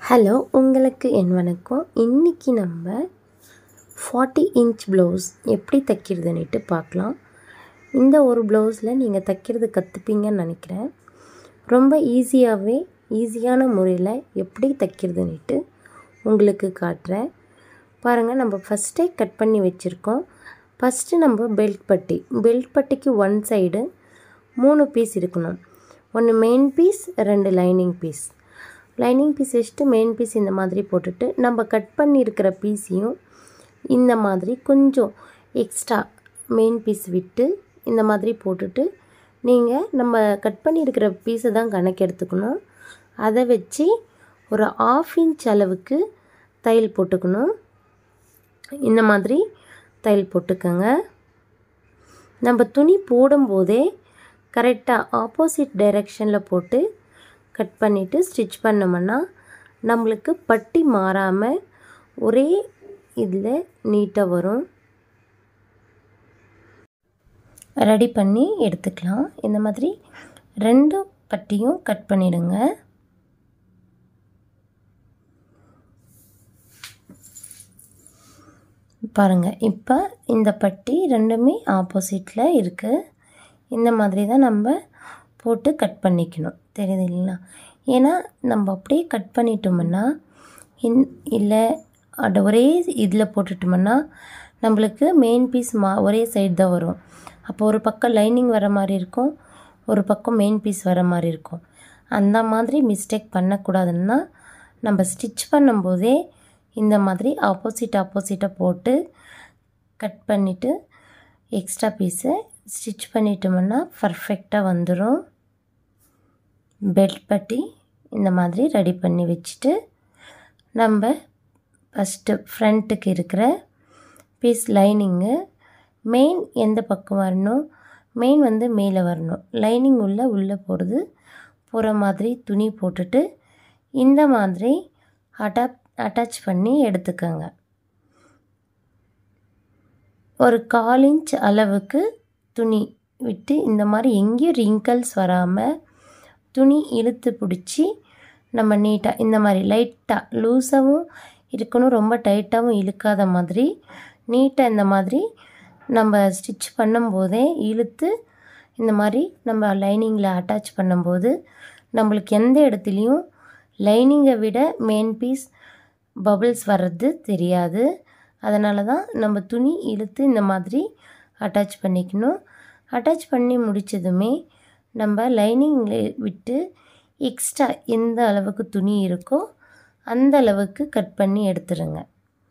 hello உங்களுக்கு என் வணக்கம் இன்றைக்கி நம்ம ஃபார்ட்டி இன்ச் ப்ளவுஸ் எப்படி தைக்கிறதுன்னுட்டு பார்க்கலாம் இந்த ஒரு ப்ளவுஸில் நீங்கள் தைக்கிறது கற்றுப்பீங்கன்னு நினைக்கிறேன் ரொம்ப ஈஸியாகவே ஈஸியான முறையில் எப்படி தைக்கிறதுன்னுட்டு உங்களுக்கு காட்டுறேன் பாருங்கள் நம்ம ஃபஸ்ட்டே கட் பண்ணி வச்சுருக்கோம் ஃபஸ்ட்டு நம்ம பெல்ட் பட்டி பெல்ட் பட்டிக்கு ஒன் சைடு மூணு பீஸ் இருக்கணும் ஒன்று மெயின் பீஸ் ரெண்டு லைனிங் பீஸ் லைனிங் பீஸ் வச்சுட்டு மெயின் பீஸ் இந்த மாதிரி போட்டுட்டு நம்ம கட் பண்ணியிருக்கிற பீஸையும் இந்த மாதிரி கொஞ்சம் எக்ஸ்ட்ரா மெயின் பீஸ் விட்டு இந்த மாதிரி போட்டுட்டு நீங்கள் நம்ம கட் பண்ணியிருக்கிற பீஸை தான் கணக்கு எடுத்துக்கணும் அதை வச்சு ஒரு ஆஃப் இன்ச் அளவுக்கு தையல் போட்டுக்கணும் இந்த மாதிரி தையல் போட்டுக்கோங்க நம்ம துணி போடும்போதே கரெக்டாக ஆப்போசிட் டைரெக்ஷனில் போட்டு கட் பண்ணிவிட்டு ஸ்டிச் பண்ணோம்னா நம்மளுக்கு பட்டி மாறாமல் ஒரே இதில் நீட்டாக வரும் ரெடி பண்ணி எடுத்துக்கலாம் இந்த மாதிரி ரெண்டு பட்டியும் கட் பண்ணிவிடுங்க பாருங்கள் இப்போ இந்த பட்டி ரெண்டுமே ஆப்போசிட்டில் இருக்குது இந்த மாதிரி தான் நம்ம போட்டு கட் பண்ணிக்கணும் தெரியுது இல்லைங்களா ஏன்னா நம்ம அப்படியே கட் பண்ணிட்டோம்னா இன் இல்லை அது ஒரே இதில் போட்டுட்டோம்னா நம்மளுக்கு மெயின் பீஸ் மா ஒரே சைடு தான் வரும் அப்போ ஒரு பக்கம் லைனிங் வர மாதிரி இருக்கும் ஒரு பக்கம் மெயின் பீஸ் வர மாதிரி இருக்கும் அந்த மாதிரி மிஸ்டேக் பண்ணக்கூடாதுன்னா நம்ம ஸ்டிச் பண்ணும்போதே இந்த மாதிரி ஆப்போசிட் ஆப்போசிட்டாக போட்டு கட் பண்ணிவிட்டு எக்ஸ்ட்ரா பீஸை ஸ்டிச் பண்ணிட்டோம்னா பர்ஃபெக்டாக வந்துடும் பெல்ட் பட்டி இந்த மாதிரி ரெடி பண்ணி வச்சுட்டு நம்ம ஃபஸ்ட்டு ஃப்ரண்ட்டுக்கு இருக்கிற பீஸ் லைனிங்கு மெயின் எந்த பக்கம் வரணும் மெயின் வந்து மேலே வரணும் லைனிங் உள்ள உள்ளே போகிறது போகிற மாதிரி துணி போட்டுட்டு இந்த மாதிரி அட்டா அட்டாச் பண்ணி எடுத்துக்கோங்க ஒரு கால் இன்ச் அளவுக்கு துணி விட்டு இந்த மாதிரி எங்கேயும் ரிங்கிள்ஸ் வராமல் துணி இழுத்து பிடிச்சி நம்ம நீட்டாக இந்த மாதிரி லைட்டாக லூஸாகவும் இருக்கணும் ரொம்ப டைட்டாகவும் இழுக்காத மாதிரி நீட்டாக இந்த மாதிரி நம்ம ஸ்டிச் பண்ணும்போதே இழுத்து இந்த மாதிரி நம்ம லைனிங்கில் அட்டாச் பண்ணும்போது நம்மளுக்கு எந்த இடத்துலையும் லைனிங்கை விட மெயின் பீஸ் பபிள்ஸ் வர்றது தெரியாது அதனால தான் நம்ம துணி இழுத்து இந்த மாதிரி அட்டாச் பண்ணிக்கணும் அட்டாச் பண்ணி முடித்ததுமே நம்ம லைனிங்கில் விட்டு எக்ஸ்ட்ரா எந்த அளவுக்கு துணி இருக்கோ அந்த அளவுக்கு கட் பண்ணி எடுத்துருங்க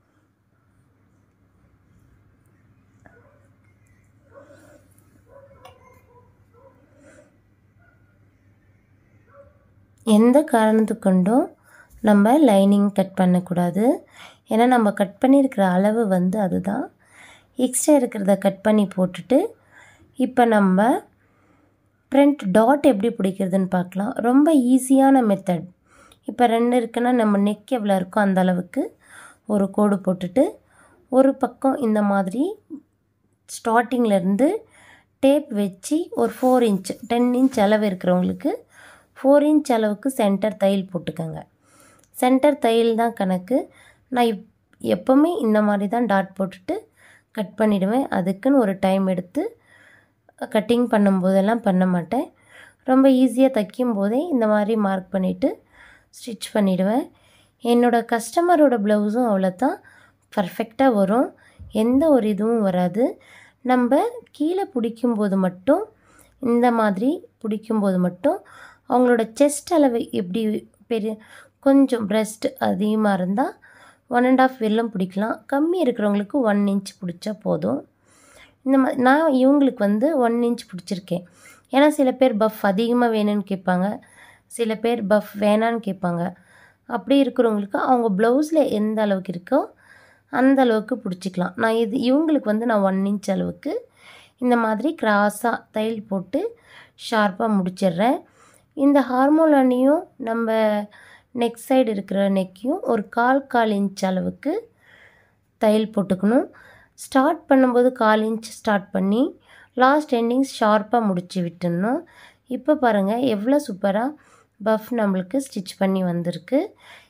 எந்த காரணத்துக்கு கொண்டும் நம்ம லைனிங் கட் பண்ணக்கூடாது ஏன்னா நம்ம கட் பண்ணியிருக்கிற அளவு வந்து அதுதான் எக்ஸ்ட்ரா இருக்கிறத கட் பண்ணி போட்டுட்டு இப்போ நம்ம ஃப்ரண்ட் டாட் எப்படி பிடிக்கிறதுன்னு பார்க்கலாம் ரொம்ப ஈஸியான மெத்தட் இப்போ ரெண்டு இருக்குன்னா நம்ம நெக் எவ்வளோ இருக்கோ அந்த அளவுக்கு ஒரு கோடு போட்டுட்டு ஒரு பக்கம் இந்த மாதிரி ஸ்டார்டிங்லேருந்து டேப் வச்சு ஒரு ஃபோர் இன்ச் டென் இன்ச் அளவு இருக்கிறவங்களுக்கு ஃபோர் இன்ச் அளவுக்கு சென்டர் தையல் போட்டுக்கோங்க சென்டர் தையல் தான் கணக்கு நான் இப் எப்போவுமே இந்த மாதிரி தான் டாட் போட்டுட்டு கட் பண்ணிவிடுவேன் அதுக்குன்னு ஒரு டைம் எடுத்து கட்டிங் பண்ணும்போதெல்லாம் பண்ண மாட்டேன் ரொம்ப ஈஸியாக தைக்கும் போதே இந்த மாதிரி மார்க் பண்ணிவிட்டு ஸ்டிச் பண்ணிவிடுவேன் என்னோடய கஸ்டமரோட ப்ளவுஸும் அவ்வளோ தான் பர்ஃபெக்டாக வரும் எந்த ஒரு இதுவும் வராது நம்ம கீழே பிடிக்கும்போது மட்டும் இந்த மாதிரி பிடிக்கும்போது மட்டும் அவங்களோட செஸ்ட் அளவு எப்படி பெரிய கொஞ்சம் ப்ரெஸ்ட் அதிகமாக இருந்தால் ஒன் அண்ட் ஆஃப் வெல்லம் பிடிக்கலாம் கம்மி இருக்கிறவங்களுக்கு ஒன் இன்ச் பிடிச்சா போதும் இந்த மாதிரி நான் இவங்களுக்கு வந்து ஒன் இன்ச் பிடிச்சிருக்கேன் ஏன்னா சில பேர் பஃப் அதிகமாக வேணும்னு கேட்பாங்க சில பேர் பஃப் வேணான்னு கேட்பாங்க அப்படி இருக்கிறவங்களுக்கு அவங்க ப்ளவுஸில் எந்த அளவுக்கு இருக்கோ அந்த அளவுக்கு பிடிச்சிக்கலாம் நான் இது இவங்களுக்கு வந்து நான் ஒன் இன்ச் அளவுக்கு இந்த மாதிரி கிராஸாக தையல் போட்டு ஷார்ப்பாக முடிச்சிடுறேன் இந்த ஹார்மோன் அணியும் நம்ம நெக் சைடு இருக்கிற நெக்கையும் ஒரு கால் கால் இன்ச் அளவுக்கு தையல் போட்டுக்கணும் ஸ்டார்ட் பண்ணும்போது கால் இன்ச் ஸ்டார்ட் பண்ணி லாஸ்ட் எண்டிங்ஸ் ஷார்ப்பாக முடித்து விட்டுடணும் இப்போ பாருங்கள் எவ்வளோ சூப்பராக பஃப் நம்மளுக்கு ஸ்டிச் பண்ணி வந்திருக்கு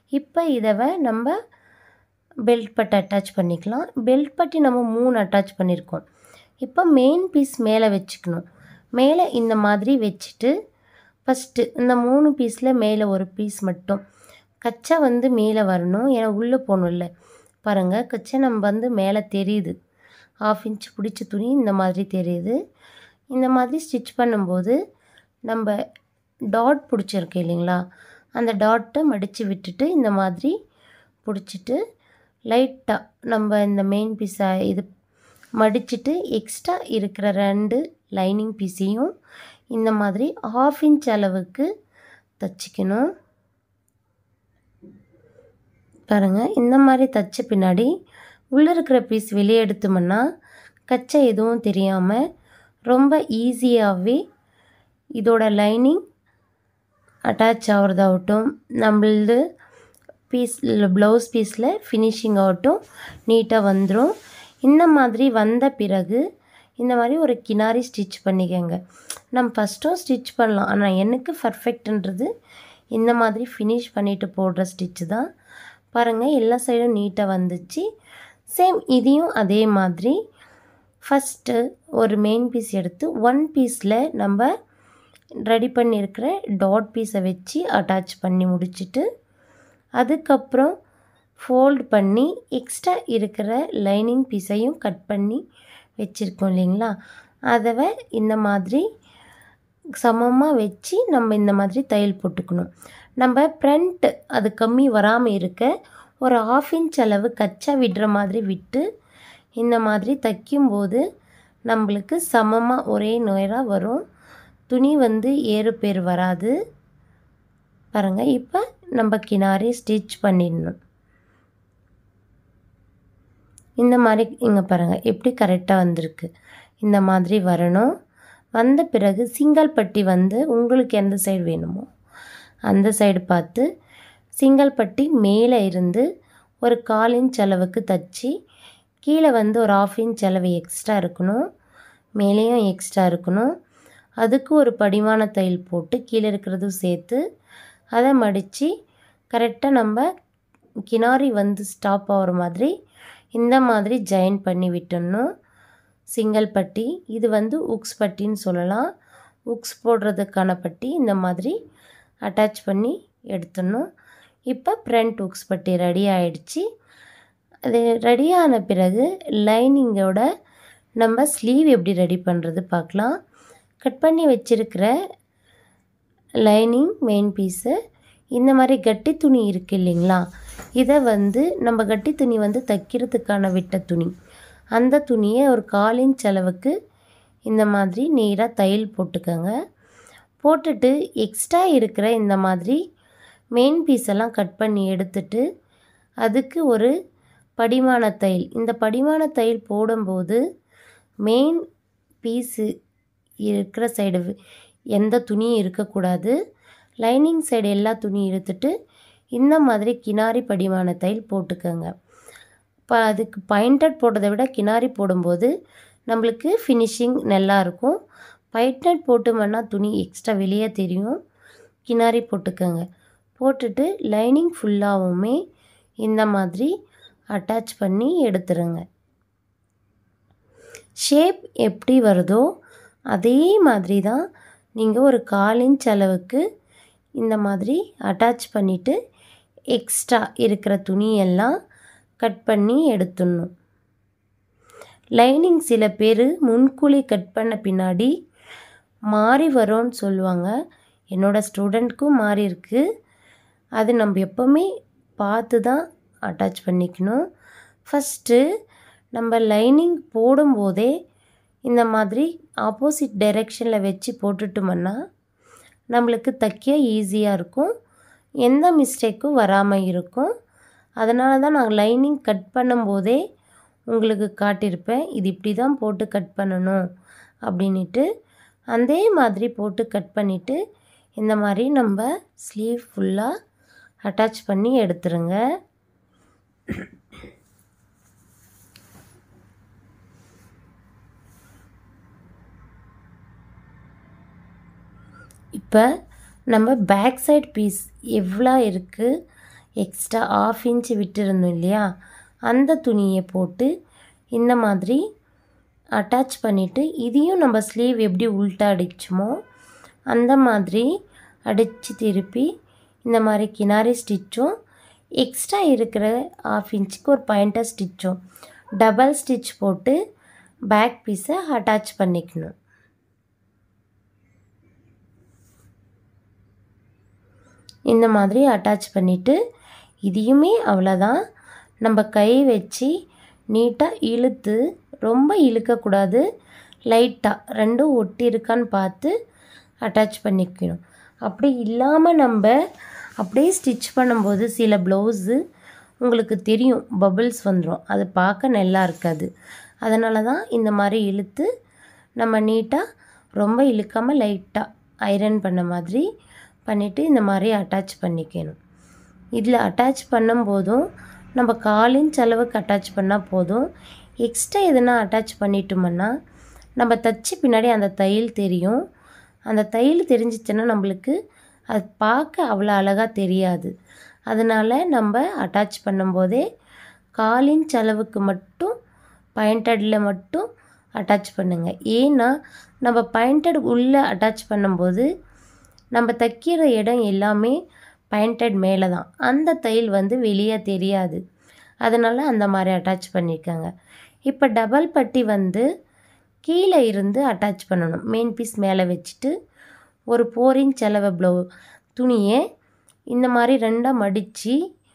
இப்போ இதவை நம்ம பெல்ட் பட்டை அட்டாச் பண்ணிக்கலாம் பெல்ட் பட்டி நம்ம மூணு அட்டாச் பண்ணியிருக்கோம் இப்போ மெயின் பீஸ் மேலே வச்சுக்கணும் மேலே இந்த மாதிரி வச்சுட்டு ஃபஸ்ட்டு இந்த மூணு பீஸில் மேலே ஒரு பீஸ் மட்டும் கச்சா வந்து மேலே வரணும் ஏன்னா உள்ளே போகணும்ல பாருங்கள் கச்சா நம்ம வந்து மேலே தெரியுது ஆஃப் இன்ச் பிடிச்ச துணி இந்த மாதிரி தெரியுது இந்த மாதிரி ஸ்டிச் பண்ணும்போது நம்ம டாட் பிடிச்சிருக்கு இல்லைங்களா அந்த டாட்டை மடித்து விட்டுட்டு இந்த மாதிரி பிடிச்சிட்டு லைட்டாக நம்ம இந்த மெயின் பீஸை இது மடிச்சிட்டு எக்ஸ்ட்ரா இருக்கிற ரெண்டு லைனிங் பீஸையும் இந்த மாதிரி ஆஃப் இன்ச் அளவுக்கு தச்சுக்கணும் பாருங்கள் இந்த மாதிரி தச்ச பின்னாடி உள்ளே இருக்கிற பீஸ் வெளியே எடுத்தோம்னா கச்சை எதுவும் தெரியாமல் ரொம்ப ஈஸியாகவே இதோட லைனிங் அட்டாச் ஆகிறதாகட்டும் நம்மளது பீஸ் ப்ளவுஸ் பீஸில் ஃபினிஷிங் ஆகட்டும் நீட்டாக வந்துடும் இந்த மாதிரி வந்த பிறகு இந்த மாதிரி ஒரு கினாரி ஸ்டிச் பண்ணிக்கோங்க நம்ம ஃபஸ்ட்டும் ஸ்டிச் பண்ணலாம் ஆனால் எனக்கு பர்ஃபெக்ட்ன்றது இந்த மாதிரி ஃபினிஷ் பண்ணிவிட்டு போடுற ஸ்டிச்சு தான் பாருங்கள் எல்லா சைடும் நீட்டாக வந்துச்சு சேம் இதையும் அதே மாதிரி ஃபஸ்ட்டு ஒரு மெயின் பீஸ் எடுத்து ஒன் பீஸில் நம்ம ரெடி பண்ணியிருக்கிற டாட் பீஸை வச்சு அட்டாச் பண்ணி முடிச்சுட்டு அதுக்கப்புறம் ஃபோல்ட் பண்ணி எக்ஸ்ட்ரா இருக்கிற லைனிங் பீஸையும் கட் பண்ணி வச்சுருக்கோம் இல்லைங்களா அதை இந்த மாதிரி சமமாக வச்சு நம்ம இந்த மாதிரி தையல் போட்டுக்கணும் நம்ம ஃப்ரண்ட் அது கம்மி வராமல் இருக்க ஒரு ஆஃப் இன்ச் அளவு கச்சா விடுற மாதிரி விட்டு இந்த மாதிரி தைக்கும்போது நம்மளுக்கு சமமாக ஒரே நேராக வரும் துணி வந்து ஏறுபேர் வராது பாருங்கள் இப்போ நம்ம கினாரி ஸ்டிச் பண்ணிடணும் இந்த மாதிரி இங்கே பாருங்கள் எப்படி கரெக்டாக வந்திருக்கு இந்த மாதிரி வரணும் வந்த பிறகு சிங்கிள் பட்டி வந்து உங்களுக்கு எந்த சைடு வேணுமோ அந்த சைடு பார்த்து சிங்கிள் பட்டி மேலே இருந்து ஒரு கால் இன்ச் அளவுக்கு தச்சு கீழே வந்து ஒரு ஆஃப் இன்ச் அளவு எக்ஸ்ட்ரா இருக்கணும் மேலேயும் எக்ஸ்ட்ரா இருக்கணும் அதுக்கு ஒரு படிமான தையல் போட்டு கீழே இருக்கிறதும் சேர்த்து அதை மடித்து கரெக்டாக நம்ம கினாரி வந்து ஸ்டாப் ஆகிற மாதிரி இந்த மாதிரி ஜாயின் பண்ணி விட்டுடணும் சிங்கிள் பட்டி இது வந்து உக்ஸ் பட்டின்னு சொல்லலாம் உக்ஸ் போடுறதுக்கான பட்டி இந்த மாதிரி அட்டாச் பண்ணி எடுத்துடணும் இப்போ ஃப்ரண்ட் உக்ஸ் பட்டி ரெடி ஆயிடுச்சு அது ரெடி ஆன பிறகு லைனிங்கோட நம்ம ஸ்லீவ் எப்படி ரெடி பண்ணுறது பார்க்கலாம் கட் பண்ணி வச்சுருக்கிற லைனிங் மெயின் பீஸு இந்த மாதிரி கட்டி துணி இருக்குது இல்லைங்களா இதை வந்து நம்ம கட்டி துணி வந்து தைக்கிறதுக்கான விட்ட துணி அந்த துணியை ஒரு கால் இன்ச் அளவுக்கு இந்த மாதிரி நேராக தையல் போட்டுக்கோங்க போட்டுட்டு எக்ஸ்ட்ரா இருக்கிற இந்த மாதிரி மெயின் பீஸ் எல்லாம் கட் பண்ணி எடுத்துட்டு அதுக்கு ஒரு படிமான தையல் இந்த படிமான தையல் போடும்போது மெயின் பீஸு இருக்கிற சைடு எந்த துணியும் இருக்கக்கூடாது லைனிங் சைடு எல்லா துணியும் எடுத்துட்டு இந்த மாதிரி கினாரி படிமான தையல் போட்டுக்கோங்க இப்போ அதுக்கு பாயிண்டட் போட்டதை விட கினாரி போடும்போது நம்மளுக்கு ஃபினிஷிங் நல்லா இருக்கும் பைட்நட் போட்டோம்னா துணி எக்ஸ்ட்ரா வெளியே தெரியும் கினாரி போட்டுக்கோங்க போட்டுட்டு லைனிங் ஃபுல்லாகவுமே இந்த மாதிரி அட்டாச் பண்ணி எடுத்துருங்க ஷேப் எப்படி வருதோ அதே மாதிரி தான் நீங்கள் ஒரு கால் இன்ச் அளவுக்கு இந்த மாதிரி அட்டாச் பண்ணிவிட்டு எக்ஸ்ட்ரா இருக்கிற துணியெல்லாம் கட் பண்ணி எடுத்துடணும் லைனிங் சில பேர் முன்கூலி கட் பண்ண பின்னாடி மாறி வரும்னு சொல்லுவாங்க என்னோடய ஸ்டூடெண்ட்க்கும் மாறி இருக்குது அது நம்ம எப்போவுமே பார்த்து தான் அட்டாச் பண்ணிக்கணும் ஃபஸ்ட்டு நம்ம லைனிங் போடும்போதே இந்த மாதிரி ஆப்போசிட் டைரெக்ஷனில் வச்சு போட்டுட்டோம்னா நம்மளுக்கு தைக்க ஈஸியாக இருக்கும் எந்த மிஸ்டேக்கும் வராமல் இருக்கும் அதனால தான் நான் லைனிங் கட் பண்ணும்போதே உங்களுக்கு காட்டியிருப்பேன் இது இப்படி தான் போட்டு கட் பண்ணணும் அப்படின்ட்டு அதே மாதிரி போட்டு கட் பண்ணிவிட்டு இந்த மாதிரி நம்ம ஸ்லீவ் ஃபுல்லாக அட்டாச் பண்ணி எடுத்துருங்க இப்போ நம்ம பேக் சைட் பீஸ் எவ்வளோ இருக்குது எக்ஸ்ட்ரா ஆஃப் இன்ச் விட்டுருந்தோம் இல்லையா அந்த துணியை போட்டு இந்த மாதிரி அட்டாச் பண்ணிவிட்டு இதையும் நம்ம ஸ்லீவ் எப்படி உள்ட்டா அடிச்சோமோ அந்த மாதிரி அடித்து திருப்பி இந்த மாதிரி கினாரி ஸ்டிச்சும் எக்ஸ்ட்ரா இருக்கிற ஆஃப் இன்ச்சுக்கு ஒரு பாயிண்டர் ஸ்டிச்சும் டபுள் ஸ்டிச் போட்டு பேக் பீஸை அட்டாச் பண்ணிக்கணும் இந்த மாதிரி அட்டாச் பண்ணிவிட்டு இதையுமே அவ்வளோதான் நம்ம கை வச்சு நீட்டாக இழுத்து ரொம்ப இழுக்கக்கூடாது லைட்டாக ரெண்டும் ஒட்டி இருக்கான்னு பார்த்து அட்டாச் பண்ணிக்கணும் அப்படி இல்லாமல் நம்ம அப்படியே ஸ்டிச் பண்ணும்போது சில ப்ளவுஸு உங்களுக்கு தெரியும் பபிள்ஸ் வந்துடும் அது பார்க்க நல்லா இருக்காது அதனால தான் இந்த மாதிரி இழுத்து நம்ம நீட்டாக ரொம்ப இழுக்காமல் லைட்டாக ஐரன் பண்ண மாதிரி பண்ணிவிட்டு இந்த மாதிரி அட்டாச் பண்ணிக்கணும் இதில் அட்டாச் பண்ணும்போதும் நம்ம காலின்ச் அளவுக்கு அட்டாச் பண்ணால் போதும் எக்ஸ்ட்ரா எதுனா அட்டாச் பண்ணிட்டோம்னா நம்ம தச்சு பின்னாடி அந்த தையல் தெரியும் அந்த தையல் தெரிஞ்சிச்சுன்னா நம்மளுக்கு அது பார்க்க அவ்வளோ அழகாக தெரியாது அதனால் நம்ம அட்டாச் பண்ணும்போதே காலின்ச் அளவுக்கு மட்டும் பாயிண்டடில் மட்டும் அட்டாச் பண்ணுங்கள் ஏன்னா நம்ம பாயிண்டட் உள்ளே அட்டாச் பண்ணும்போது நம்ம தைக்கிற இடம் எல்லாமே பாயிண்டட் மேலே தான் அந்த தையல் வந்து வெளியே தெரியாது அதனால் அந்த மாதிரி அட்டாச் பண்ணியிருக்காங்க இப்போ டபுள் பட்டி வந்து கீழே இருந்து அட்டாச் பண்ணணும் மெயின் பீஸ் மேலே வச்சுட்டு ஒரு ஃபோர் இன்ச் அளவு ப்ளவு துணியை இந்த மாதிரி ரெண்டாக மடித்து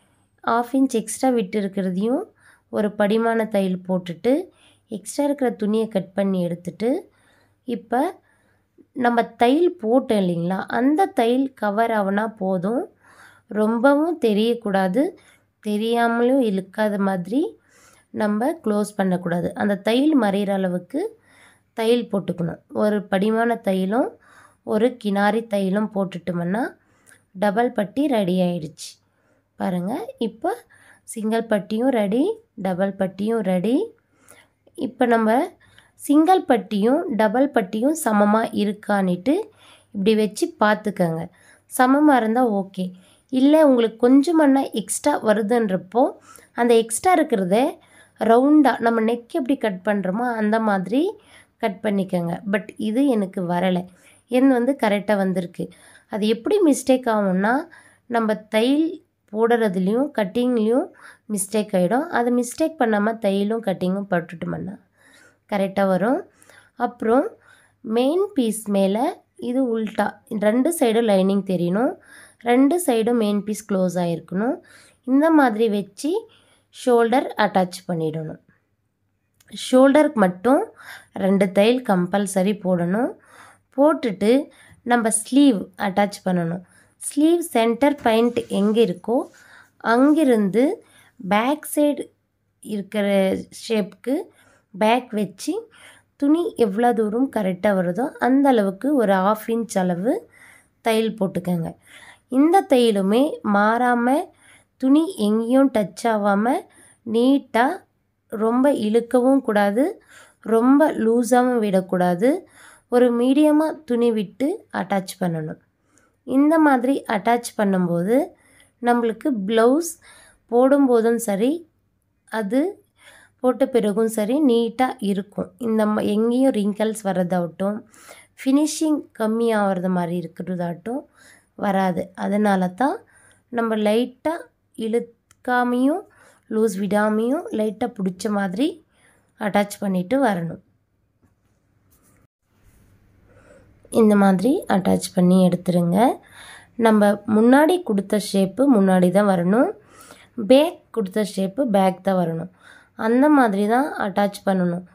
ஆஃப் இன்ச் எக்ஸ்ட்ரா விட்டு இருக்கிறதையும் ஒரு படிமான தையல் போட்டுட்டு எக்ஸ்ட்ரா இருக்கிற துணியை கட் பண்ணி எடுத்துட்டு இப்போ நம்ம தையல் போட்டோம் இல்லைங்களா அந்த தையல் கவர் ஆகுனா போதும் ரொம்பவும் தெரியக்கூடாது தெரியாமலும் இழுக்காத மாதிரி நம்ம க்ளோஸ் பண்ணக்கூடாது அந்த தையல் மறையிற அளவுக்கு தையல் போட்டுக்கணும் ஒரு படிமான தையலும் ஒரு கினாரி தையலும் போட்டுட்டோம்னா டபுள் பட்டி ரெடி ஆயிடுச்சு பாருங்கள் இப்போ சிங்கிள் பட்டியும் ரெடி டபுள் பட்டியும் ரெடி இப்போ நம்ம சிங்கிள் பட்டியும் டபுள் பட்டியும் சமமாக இருக்கான்னுட்டு இப்படி வச்சு பார்த்துக்கங்க சமமாக இருந்தால் ஓகே இல்லை உங்களுக்கு கொஞ்சமன்னா எக்ஸ்ட்ரா வருதுன்றப்போ அந்த எக்ஸ்ட்ரா இருக்கிறத ரவுண்டாக நம்ம நெக் எப்படி கட் பண்ணுறோமோ அந்த மாதிரி கட் பண்ணிக்கோங்க பட் இது எனக்கு வரலை என் வந்து கரெக்டாக வந்திருக்கு அது எப்படி மிஸ்டேக் ஆகும்னா நம்ம தையல் போடுறதுலேயும் கட்டிங்லேயும் மிஸ்டேக் ஆகிடும் அது மிஸ்டேக் பண்ணாமல் தையலும் கட்டிங்கும் பட்டுட்டோம்னா கரெக்டாக வரும் அப்புறம் மெயின் பீஸ் மேலே இது உல்ட்டா ரெண்டு சைடும் லைனிங் தெரியணும் ரெண்டு சைடும் மெயின் பீஸ் க்ளோஸ் ஆகிருக்கணும் இந்த மாதிரி வச்சு ஷோல்டர் அட்டாச் பண்ணிடணும் ஷோல்டருக்கு மட்டும் ரெண்டு தையல் கம்பல்சரி போடணும் போட்டுட்டு நம்ம ஸ்லீவ் அட்டாச் பண்ணணும் ஸ்லீவ் சென்டர் பாயிண்ட் எங்கே இருக்கோ அங்கிருந்து பேக் சைடு இருக்கிற ஷேப்க்கு பேக் வச்சு துணி எவ்வளோ தூரம் கரெக்டாக வருதோ அந்த அளவுக்கு ஒரு ஆஃப் இன்ச் அளவு தையல் போட்டுக்கோங்க இந்த தையலுமே மாறாமல் துணி எங்கேயும் டச் ஆகாமல் நீட்டாக ரொம்ப இழுக்கவும் கூடாது ரொம்ப லூஸாகவும் விடக்கூடாது ஒரு மீடியமாக துணி விட்டு அட்டாச் பண்ணணும் இந்த மாதிரி அட்டாச் பண்ணும்போது நம்மளுக்கு ப்ளவுஸ் போடும்போதும் சரி அது போட்ட பிறகும் சரி நீட்டாக இருக்கும் இந்த ம- எங்கேயும் ரிங்கல்ஸ் வர்றதாகட்டும் ஃபினிஷிங் கம்மியாகிறது மாதிரி இருக்கிறதாகட்டும் வராது அதனால தான் நம்ம லைட்டாக இழுக்காமையும் லூஸ் விடாமையும் லைட்டாக பிடிச்ச மாதிரி அட்டாச் பண்ணிட்டு வரணும் இந்த மாதிரி அட்டாச் பண்ணி எடுத்துருங்க நம்ம முன்னாடி கொடுத்த ஷேப்பு முன்னாடி தான் வரணும் பேக் கொடுத்த ஷேப்பு பேக் தான் வரணும் அந்த மாதிரி தான் அட்டாச் பண்ணணும்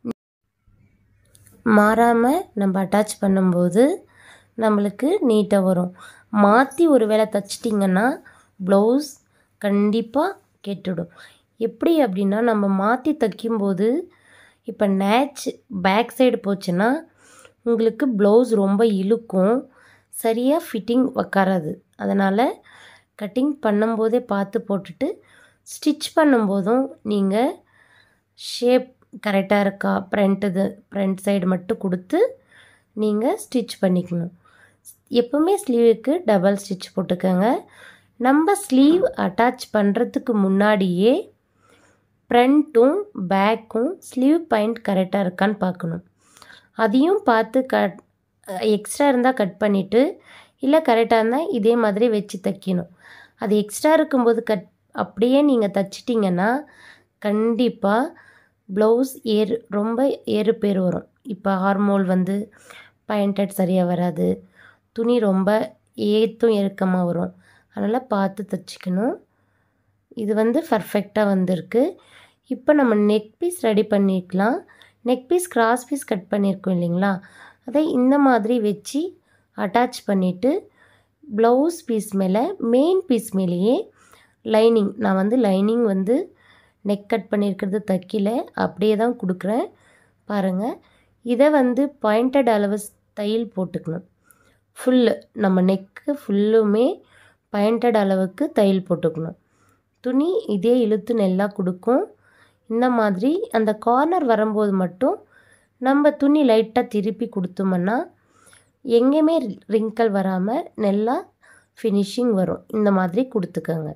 மாறாமல் நம்ம அட்டாச் பண்ணும்போது நம்மளுக்கு நீட்டாக வரும் மாற்றி ஒரு வேளை தச்சிட்டிங்கன்னா ப்ளவுஸ் கண்டிப்பாக கெட்டுடும் எப்படி அப்படின்னா நம்ம மாற்றி தைக்கும்போது இப்போ நேச் பேக் சைடு போச்சுன்னா உங்களுக்கு ப்ளவுஸ் ரொம்ப இழுக்கும் சரியாக ஃபிட்டிங் உக்காராது அதனால் கட்டிங் பண்ணும்போதே பார்த்து போட்டுட்டு ஸ்டிச் பண்ணும்போதும் நீங்கள் ஷேப் கரெக்டாக இருக்கா ஃப்ரண்ட் இது ஃப்ரண்ட் சைடு மட்டும் கொடுத்து நீங்கள் ஸ்டிச் பண்ணிக்கணும் எப்போவுமே ஸ்லீவுக்கு டபுள் ஸ்டிச் போட்டுக்கோங்க நம்ம ஸ்லீவ் அட்டாச் பண்ணுறதுக்கு முன்னாடியே ஃப்ரண்ட்டும் பேக்கும் ஸ்லீவ் பாயிண்ட் கரெக்டாக இருக்கான்னு பார்க்கணும் அதையும் பார்த்து கட் எக்ஸ்ட்ரா இருந்தால் கட் பண்ணிவிட்டு இல்லை கரெக்டாக இருந்தால் இதே மாதிரி வச்சு தைக்கணும் அது எக்ஸ்ட்ரா இருக்கும்போது கட் அப்படியே நீங்கள் தைச்சிட்டிங்கன்னா கண்டிப்பாக ப்ளவுஸ் ஏறு ரொம்ப ஏறு பேர் வரும் இப்போ ஹார்மோல் வந்து பாயிண்டட் சரியாக வராது துணி ரொம்ப ஏற்றும் இறுக்கமாக வரும் அதனால் பார்த்து தைச்சிக்கணும் இது வந்து பர்ஃபெக்டாக வந்திருக்கு இப்போ நம்ம நெக் பீஸ் ரெடி பண்ணிக்கலாம் neck piece cross piece cut பண்ணியிருக்கோம் இல்லைங்களா அதை இந்த மாதிரி வச்சு அட்டாச் பண்ணிவிட்டு ப்ளவுஸ் பீஸ் மேலே மெயின் பீஸ் மேலேயே லைனிங் நான் வந்து லைனிங் வந்து நெக் கட் பண்ணியிருக்கிறது தைக்கல அப்படியே தான் கொடுக்குறேன் பாருங்கள் இதை வந்து பாயிண்டட் அளவு தையல் போட்டுக்கணும் ஃபுல்லு நம்ம நெக்கு ஃபுல்லுமே பாயிண்டட் அளவுக்கு தையல் போட்டுக்கணும் துணி இதே இழுத்து நல்லா கொடுக்கும் இந்த மாதிரி அந்த கார்னர் வரும்போது மட்டும் நம்ம துணி லைட்டாக திருப்பி கொடுத்தோம்னா எங்கேயுமே ரிங்கல் வராமல் நல்லா ஃபினிஷிங் வரும் இந்த மாதிரி கொடுத்துக்கோங்க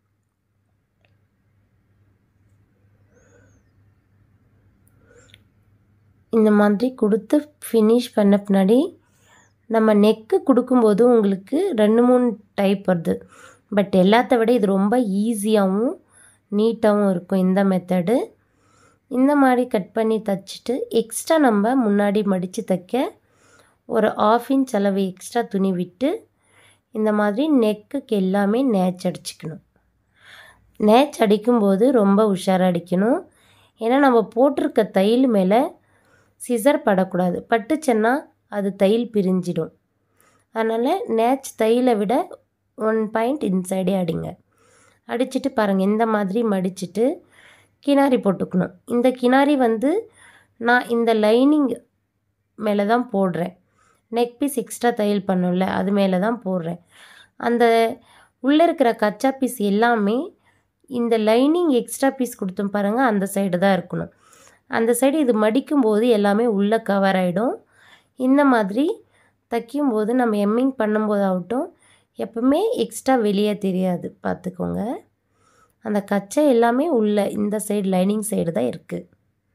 இந்த மாதிரி கொடுத்து ஃபினிஷ் பண்ண பின்னாடி நம்ம நெக்கு கொடுக்கும்போது உங்களுக்கு ரெண்டு மூணு டைப் வருது பட் எல்லாத்த விட இது ரொம்ப ஈஸியாகவும் நீட்டாகவும் இருக்கும் இந்த மெத்தடு இந்த மாதிரி கட் பண்ணி தைச்சிட்டு எக்ஸ்ட்ரா நம்ம முன்னாடி மடித்து தைக்க ஒரு ஆஃப் இன்ச் அளவு எக்ஸ்ட்ரா துணி விட்டு இந்த மாதிரி நெக்குக்கு எல்லாமே நேச் அடிச்சுக்கணும் நேச் அடிக்கும்போது ரொம்ப உஷாராக அடிக்கணும் ஏன்னா நம்ம போட்டிருக்க தையல் மேலே சிசர் படக்கூடாது பட்டுச்சுன்னா அது தையல் பிரிஞ்சிடும் அதனால் நேச் தையலை விட ஒன் பாயிண்ட் இன்சைடே அடிங்க அடிச்சுட்டு பாருங்கள் இந்த மாதிரி மடிச்சுட்டு கினாரி போட்டுக்கணும் இந்த கினாரி வந்து நான் இந்த லைனிங் மேலே தான் போடுறேன் நெக் பீஸ் எக்ஸ்ட்ரா தையல் பண்ணும்ல அது மேலே தான் போடுறேன் அந்த உள்ளே இருக்கிற கச்சா பீஸ் எல்லாமே இந்த லைனிங் எக்ஸ்ட்ரா பீஸ் கொடுத்தோம் பாருங்கள் அந்த சைடு தான் இருக்கணும் அந்த சைடு இது மடிக்கும்போது எல்லாமே உள்ளே கவர் ஆகிடும் இந்த மாதிரி தைக்கும்போது நம்ம எம்மிங் பண்ணும்போது ஆகட்டும் எப்பவுமே எக்ஸ்ட்ரா வெளியே தெரியாது பார்த்துக்கோங்க அந்த கச்சை எல்லாமே உள்ள இந்த சைடு லைனிங் சைடு தான் இருக்குது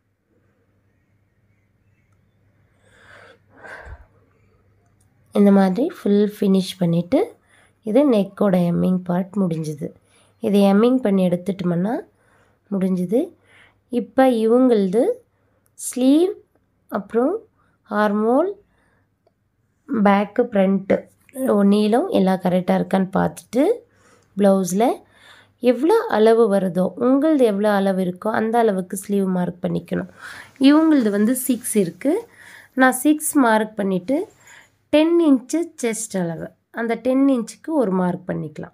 இந்த மாதிரி ஃபுல் ஃபினிஷ் பண்ணிவிட்டு இது நெக்கோட எம்மிங் பார்ட் முடிஞ்சுது இதை எம்மிங் பண்ணி எடுத்துட்டோம்னா முடிஞ்சுது இப்போ இவங்களது ஸ்லீவ் அப்புறம் ஹார்மோல் பேக்கு ஃப்ரண்ட்டு நீளம் எல்லாம் கரெக்டாக இருக்கான்னு பார்த்துட்டு ப்ளவுஸில் எவ்வளோ அளவு வருதோ உங்களது எவ்வளோ அளவு இருக்கோ அந்த அளவுக்கு ஸ்லீவ் மார்க் பண்ணிக்கணும் இவங்களது வந்து சிக்ஸ் இருக்குது நான் சிக்ஸ் மார்க் பண்ணிவிட்டு டென் இன்ச்சு செஸ்ட் அளவு அந்த டென் இன்ச்சுக்கு ஒரு மார்க் பண்ணிக்கலாம்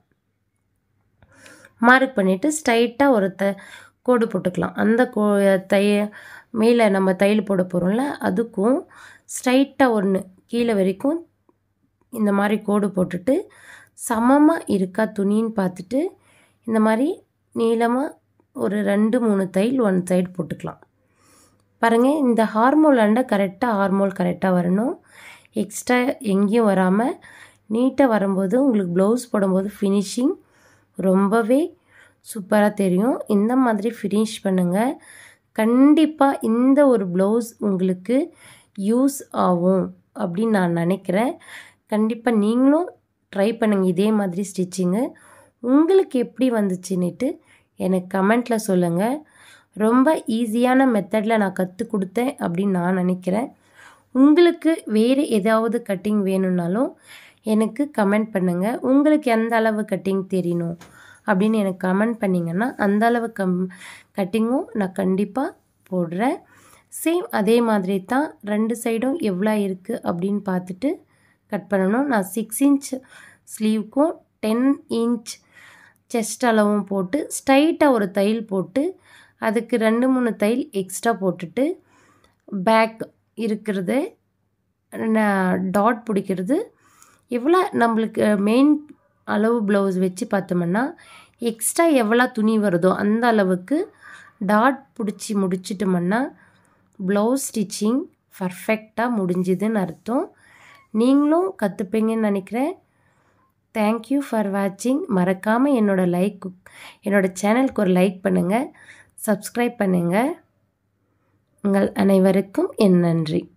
மார்க் பண்ணிவிட்டு ஸ்ட்ரைட்டாக ஒரு த கோடு போட்டுக்கலாம் அந்த கோ தைய மேலே நம்ம தையல் போட போகிறோம்ல அதுக்கும் ஸ்ட்ரைட்டாக ஒன்று கீழே வரைக்கும் இந்த மாதிரி கோடு போட்டுட்டு சமமாக இருக்கா துணின்னு பார்த்துட்டு இந்த மாதிரி நீளமாக ஒரு ரெண்டு மூணு தையல் ஒன் சைடு போட்டுக்கலாம் பாருங்கள் இந்த ஹார்மோல் அண்டை கரெக்டாக ஹார்மோல் கரெக்டாக வரணும் எக்ஸ்ட்ரா எங்கேயும் வராமல் நீட்டாக வரும்போது உங்களுக்கு ப்ளவுஸ் போடும்போது ஃபினிஷிங் ரொம்பவே சூப்பராக தெரியும் இந்த மாதிரி ஃபினிஷ் பண்ணுங்கள் கண்டிப்பாக இந்த ஒரு ப்ளவுஸ் உங்களுக்கு யூஸ் ஆகும் அப்படின்னு நான் நினைக்கிறேன் கண்டிப்பாக நீங்களும் ட்ரை பண்ணுங்கள் இதே மாதிரி ஸ்டிச்சிங்கு உங்களுக்கு எப்படி வந்துச்சுன்னுட்டு எனக்கு கமெண்ட்டில் சொல்லுங்கள் ரொம்ப ஈஸியான மெத்தடில் நான் கற்றுக் கொடுத்தேன் அப்படின்னு நான் நினைக்கிறேன் உங்களுக்கு வேறு ஏதாவது கட்டிங் வேணும்னாலும் எனக்கு கமெண்ட் பண்ணுங்கள் உங்களுக்கு எந்த அளவு கட்டிங் தெரியணும் அப்படின்னு எனக்கு கமெண்ட் பண்ணிங்கன்னா அந்த அளவு கம் கட்டிங்கும் நான் கண்டிப்பாக போடுறேன் சேம் அதே மாதிரி தான் ரெண்டு சைடும் எவ்வளோ இருக்குது அப்படின்னு பார்த்துட்டு கட் பண்ணணும் நான் சிக்ஸ் இன்ச் ஸ்லீவ்க்கும் டென் இன்ச் செஸ்ட் அளவும் போட்டு ஸ்ட்ரைட்டாக ஒரு தையல் போட்டு அதுக்கு ரெண்டு மூணு தையல் எக்ஸ்ட்ரா போட்டுட்டு பேக் இருக்கிறது டாட் பிடிக்கிறது எவ்வளோ நம்மளுக்கு மெயின் அளவு ப்ளவுஸ் வச்சு பார்த்தோம்னா எக்ஸ்ட்ரா எவ்வளோ துணி வருதோ அந்த அளவுக்கு டாட் பிடிச்சி முடிச்சிட்டோம்னா ப்ளவுஸ் ஸ்டிச்சிங் பர்ஃபெக்டாக முடிஞ்சுதுன்னு அர்த்தம் நீங்களும் கற்றுப்பீங்கன்னு நினைக்கிறேன் தேங்க்யூ ஃபார் வாட்சிங் மறக்காமல் என்னோடய லைக் என்னோடய சேனலுக்கு ஒரு லைக் பண்ணுங்கள் சப்ஸ்கிரைப் பண்ணுங்கள் உங்கள் அனைவருக்கும் என் நன்றி